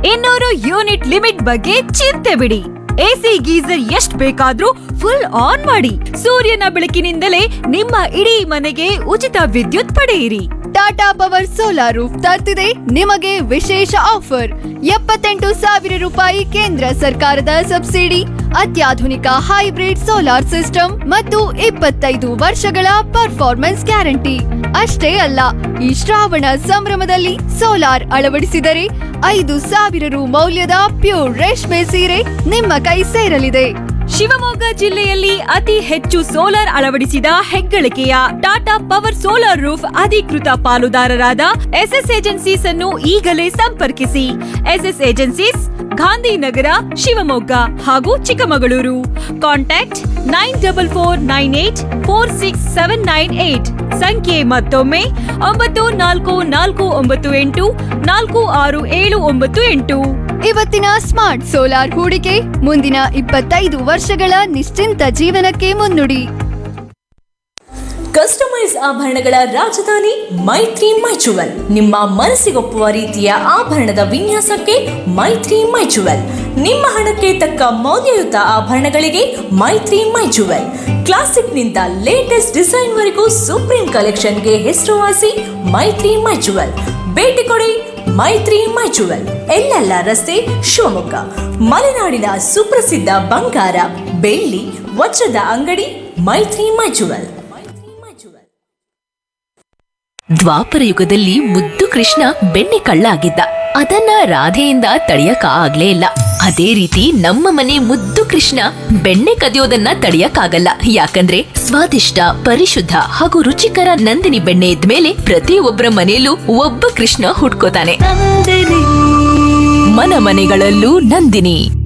ಇನ್ನೂರು unit limit ಬಗ್ಗೆ ಚಿಂತೆ ಬಿಡಿ ಎಸಿ ಗೀಸರ್ ಎಷ್ಟ್ ಬೇಕಾದ್ರೂ ಫುಲ್ ಆನ್ ಮಾಡಿ ಸೂರ್ಯನ ಬೆಳಕಿನಿಂದಲೇ ನಿಮ್ಮ ಇಡೀ ಮನೆಗೆ ಉಚಿತ ವಿದ್ಯುತ್ ಪಡೆಯಿರಿ ಟಾಟಾ ಪವರ್ ಸೋಲಾರ್ ರೂಫ್ ತರ್ತಿದೆ ನಿಮಗೆ ವಿಶೇಷ ಆಫರ್ ಎಪ್ಪತ್ತೆಂಟು ಸಾವಿರ ರೂಪಾಯಿ ಕೇಂದ್ರ ಸರ್ಕಾರದ ಸಬ್ಸಿಡಿ ಅತ್ಯಾಧುನಿಕ ಹೈಬ್ರಿಡ್ ಸೋಲಾರ್ ಸಿಸ್ಟಮ್ ಮತ್ತು ಇಪ್ಪತ್ತೈದು ವರ್ಷಗಳ ಪರ್ಫಾರ್ಮೆನ್ಸ್ ಗ್ಯಾರಂಟಿ ಅಷ್ಟೇ ಅಲ್ಲ ಈ ಶ್ರಾವಣ ಸಂಭ್ರಮದಲ್ಲಿ ಸೋಲಾರ್ ಅಳವಡಿಸಿದರೆ ಐದು ಸಾವಿರ ರು ಮೌಲ್ಯದ ಪ್ಯೂರ್ ರೇಷ್ಮೆ ಸೀರೆ ನಿಮ್ಮ ಕೈ ಸೇರಲಿದೆ ಶಿವಮೊಗ್ಗ ಜಿಲ್ಲೆಯಲ್ಲಿ ಅತಿ ಹೆಚ್ಚು ಸೋಲಾರ್ ಅಳವಡಿಸಿದ ಹೆಗ್ಗಳಿಕೆಯ ಟಾಟಾ ಪವರ್ ಸೋಲಾರ್ ರೂಫ್ ಅಧಿಕೃತ ಪಾಲುದಾರರಾದ ಎಸ್ಎಸ್ ಏಜೆನ್ಸೀಸ್ ಅನ್ನು ಈಗಲೇ ಸಂಪರ್ಕಿಸಿ ಎಸ್ಎಸ್ ಏಜೆನ್ಸೀಸ್ ಗಾಂಧಿನಗರ ಶಿವಮೊಗ್ಗ ಹಾಗೂ Chikkamagaluru contact nine double four nine eight four six seven nine eight ಸಂಖ್ಯೆ ಮತ್ತೊಮ್ಮೆ ಒಂಬತ್ತು ನಾಲ್ಕು ನಾಲ್ಕು ಒಂಬತ್ತು ಎಂಟು ನಾಲ್ಕು ಆರು ಏಳು ಒಂಬತ್ತು ಎಂಟು ಇವತ್ತಿನ ಸ್ಮಾರ್ಟ್ ಸೋಲಾರ್ ಹೂಡಿಕೆ ಮುಂದಿನ ಇಪ್ಪತ್ತೈದು ವರ್ಷಗಳ ನಿಶ್ಚಿಂತ ಜೀವನಕ್ಕೆ ಮುನ್ನುಡಿ ಕಸ್ಟಮೈಸ್ ಆಭರಣಗಳ ರಾಜಧಾನಿ ಮೈತ್ರಿ ಮೈಚುವಲ್ ನಿಮ್ಮ ಮನಸ್ಸಿಗೊಪ್ಪುವ ರೀತಿಯ ಆಭರಣದ ವಿನ್ಯಾಸಕ್ಕೆ ಮೈತ್ರಿ ಮೈಚುವಲ್ ನಿಮ್ಮ ಹಣಕ್ಕೆ ತಕ್ಕ ಮೌಲ್ಯಯುತ ಆಭರಣಗಳಿಗೆ ಮೈತ್ರಿ ಮೈಚುವಲ್ ಕ್ಲಾಸಿಕ್ನಿಂದ ಲೇಟೆಸ್ಟ್ ಡಿಸೈನ್ವರೆಗೂ ಸುಪ್ರೀಂ ಕಲೆಕ್ಷನ್ಗೆ ಹೆಸರುವಾಸಿ ಮೈತ್ರಿ ಮೈಚುವಲ್ ಭೇಟಿ ಕೊಡಿ ಮೈತ್ರಿ ಮೈಚುವಲ್ ಎಲ್ಲೆಲ್ಲ ರಸ್ತೆ ಶಿವಮೊಗ್ಗ ಮಲೆನಾಡಿನ ಸುಪ್ರಸಿದ್ಧ ಬಂಗಾರ ಬೆಳ್ಳಿ ವಜ್ರದ ಅಂಗಡಿ ಮೈತ್ರಿ ಮೈಚುವಲ್ ದ್ವಾಪರ ಯುಗದಲ್ಲಿ ಮುದ್ದು ಕೃಷ್ಣ ಬೆಣ್ಣೆ ಕಳ್ಳ ಆಗಿದ್ದ ಅದನ್ನ ರಾಧೆಯಿಂದ ತಡೆಯಕ ಆಗ್ಲೇ ಇಲ್ಲ ಅದೇ ರೀತಿ ನಮ್ಮ ಮನೆ ಮುದ್ದು ಕೃಷ್ಣ ಬೆಣ್ಣೆ ಕದಿಯೋದನ್ನ ತಡೆಯಕ್ಕಾಗಲ್ಲ ಯಾಕಂದ್ರೆ ಸ್ವಾದಿಷ್ಟ ಪರಿಶುದ್ಧ ಹಾಗೂ ರುಚಿಕರ ನಂದಿನಿ ಬೆಣ್ಣೆ ಇದ್ಮೇಲೆ ಪ್ರತಿಯೊಬ್ಬರ ಮನೆಯಲ್ಲೂ ಒಬ್ಬ ಕೃಷ್ಣ ಹುಟ್ಕೋತಾನೆ ಮನ ಮನೆಗಳಲ್ಲೂ ನಂದಿನಿ